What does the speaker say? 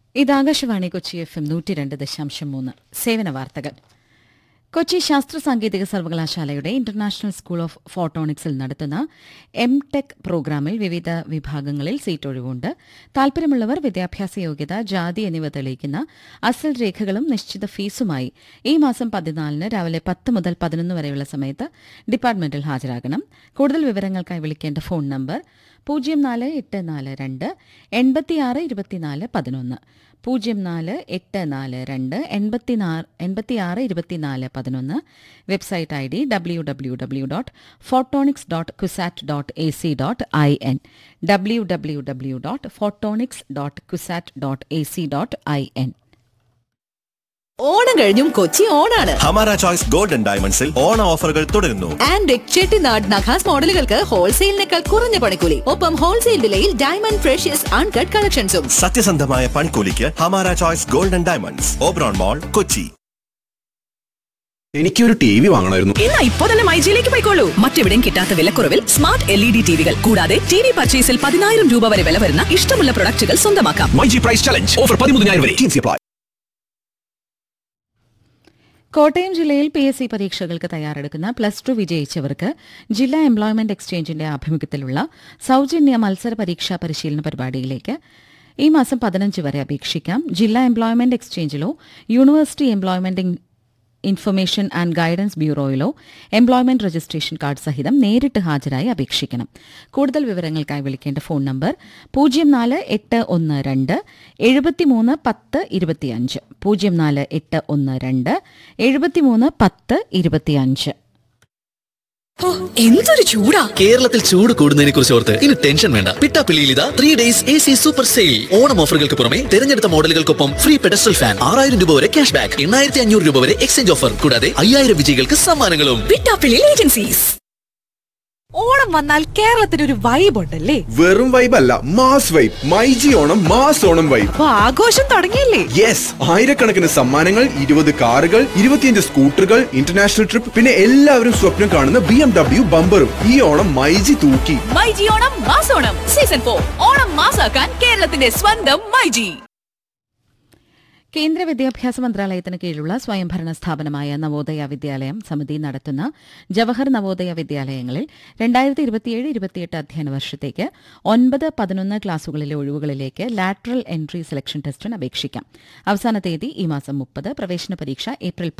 ഇത് Akashvani Kochi F M നൂറ്റി രണ്ട് ദശാംശം മൂന്ന് സേവന വാർത്തകൾ കൊച്ചി ശാസ്ത്ര സാങ്കേതിക സർവകലാശാലയുടെ ഇന്റർനാഷണൽ സ്കൂൾ ഓഫ് ഫോട്ടോണിക്സിൽ നടത്തുന്ന എം ടെക് പ്രോഗ്രാമിൽ വിവിധ വിഭാഗങ്ങളിൽ സീറ്റ് ഒഴിവുണ്ട് താൽപര്യമുള്ളവർ വിദ്യാഭ്യാസ യോഗ്യത ജാതി എന്നിവ തെളിയിക്കുന്ന അസൽ രേഖകളും നിശ്ചിത ഫീസുമായി ഈ മാസം പതിനാലിന് രാവിലെ പത്ത് മുതൽ പതിനൊന്ന് വരെയുള്ള സമയത്ത് ഡിപ്പാർട്ട്മെന്റിൽ ഹാജരാകണം കൂടുതൽ വിവരങ്ങൾക്കായി വിളിക്കേണ്ട ഫോൺ നമ്പർ പൂജ്യം നാല് എട്ട് നാല് രണ്ട് എൺപത്തിയാറ് ഇരുപത്തിനാല് പതിനൊന്ന് പൂജ്യം നാല് എട്ട് നാല് രണ്ട് എൺപത്തിനാറ് എൺപത്തിയാറ് ഇരുപത്തിനാല് പതിനൊന്ന് website I D W W W dot photonics dot CUSAT dot A C dot I N W W W dot photonics dot CUSAT dot A C dot I N Onam കഴിഞ്ഞും കൊച്ചി ഓണാണ് ഹമാര ചോയ്സ് ഗോൾഡൻ ഡയമണ്ട്സിൽ ഓണ ഓഫറുകൾ തുടരുന്നു ആൻഡ് ചെട്ടിനാട് നഖാസ് മോഡലുകൾക്ക് ഹോൾസെയിലിനേക്കാൾ കുറഞ്ഞ പണിക്കൂലി ഒപ്പം ഹോൾസെയിൽ വിലയിൽ ഡയമണ്ട് ഫ്രഷ്യസ് അൺകട്ട് കളക്ഷൻസും സത്യസന്ധമായ പണിക്കൂലിക്ക് ഹമാര choice golden diamonds Oberon mall Kochi എനിക്കൊരു ടി വി വാങ്ങണമായിരുന്നു എന്നാ ഇപ്പോ തന്നെ മൈജിയിലേക്ക് പോയിക്കോളൂ മറ്റെവിടെയും കിട്ടാത്ത വിലക്കുറവിൽ സ്മാർട്ട് എൽ ഇ ഡി ടിവികൾ കൂടാതെ ടി വി പർച്ചേസിൽ പതിനായിരം രൂപ വരെ വില വരുന്ന ഇഷ്ടമുള്ള പ്രൊഡക്റ്റുകൾ സ്വന്തമാക്കാം my G price challenge offer പതിമൂന്നായിരം വരെ ടീംസി അപ്ലൈ കോട്ടയം ജില്ലയിൽ പി എസ് സി പരീക്ഷകൾക്ക് തയ്യാറെടുക്കുന്ന പ്ലസ് ടു വിജയിച്ചവർക്ക് ജില്ലാ എംപ്ലോയ്മെന്റ് എക്സ്ചേഞ്ചിന്റെ ആഭിമുഖ്യത്തിലുള്ള സൌജന്യ മത്സര പരീക്ഷാ പരിശീലന പരിപാടിയിലേക്ക് ഈ മാസം പതിനഞ്ച് വരെ അപേക്ഷിക്കാം ജില്ലാ എംപ്ലോയ്മെന്റ് എക്സ്ചേഞ്ചിലോ university employment in- information and guidance ബ്യൂറോയിലോ എംപ്ലോയ്മെന്റ് രജിസ്ട്രേഷൻ കാർഡ് സഹിതം നേരിട്ട് ഹാജരായി അപേക്ഷിക്കണം കൂടുതൽ വിവരങ്ങൾക്കായി വിളിക്കേണ്ട ഫോൺ നമ്പർ പൂജ്യം നാല് എട്ട് ഒന്ന് രണ്ട് എഴുപത്തിമൂന്ന് പത്ത് ഇരുപത്തിയഞ്ച് പൂജ്യം നാല് എട്ട് ഒന്ന് രണ്ട് എഴുപത്തിമൂന്ന് പത്ത് ഇരുപത്തിയഞ്ച് എന്തൊരു ചൂടാ കേരളത്തിൽ ചൂട് കൂടുന്നതിനെ കുറിച്ച് ഓർത്ത് ഇനി ടെൻഷൻ വേണ്ട പിട്ടാപ്പിള്ളിയിൽ ഇതാ three days A C super sale Onam ഓഫറുകൾക്ക് പുറമെ തിരഞ്ഞെടുത്ത മോഡലുകൾക്കൊപ്പം ഫ്രീ പെഡസ്റ്റൽ ഫാൻ ആറായിരം രൂപ വരെ ക്യാഷ് ബാക്ക് എണ്ണായിരത്തി അഞ്ഞൂറ് രൂപ വരെ എക്സ്ചേഞ്ച് ഓഫർ കൂടാതെ അയ്യായിരം വിജയികൾക്ക് സമ്മാനങ്ങളും പിട്ടാപ്പിള്ളി ഏജൻസീസ് ഓണം വന്നാൽ കേരളത്തിന് ഒരു വൈബ് ഉണ്ടല്ലേ വെറും വൈബ് അല്ല mass vibe my G Onam mass Onam vibe അപ്പൊ ആഘോഷം തുടങ്ങിയല്ലേ യെസ് ആയിരക്കണക്കിന് സമ്മാനങ്ങൾ ഇരുപത് കാറുകൾ ഇരുപത്തിയഞ്ച് സ്കൂട്ടറുകൾ ഇന്റർനാഷണൽ ട്രിപ്പ് പിന്നെ എല്ലാവരും സ്വപ്നം കാണുന്ന ബി എം ഡബ്ല്യു ബമ്പറും ഈ ഓണം മൈജി തൂക്കി മൈജി ഓണം മാസോണം സീസൺ ഫോർ ഓണം മാസാക്കാൻ കേരളത്തിന്റെ സ്വന്തം മൈജി കേന്ദ്ര വിദ്യാഭ്യാസ മന്ത്രാലയത്തിന് കീഴിലുള്ള സ്വയംഭരണ സ്ഥാപനമായ നവോദയ വിദ്യാലയം സമിതി നടത്തുന്ന ജവഹർ നവോദയ വിദ്യാലയങ്ങളിൽ രണ്ടായിരത്തി ഇരുപത്തിയേഴ് ഇരുപത്തിയെട്ട് അധ്യയന വർഷത്തേക്ക് ഒൻപത് പതിനൊന്ന് ക്ലാസുകളിലെ ഒഴിവുകളിലേക്ക് ലാറ്ററൽ എൻട്രി സെലക്ഷൻ ടെസ്റ്റിന് അപേക്ഷിക്കാം അവസാന തീയതി ഈ മാസം മുപ്പത് പ്രവേശന പരീക്ഷ ഏപ്രിൽ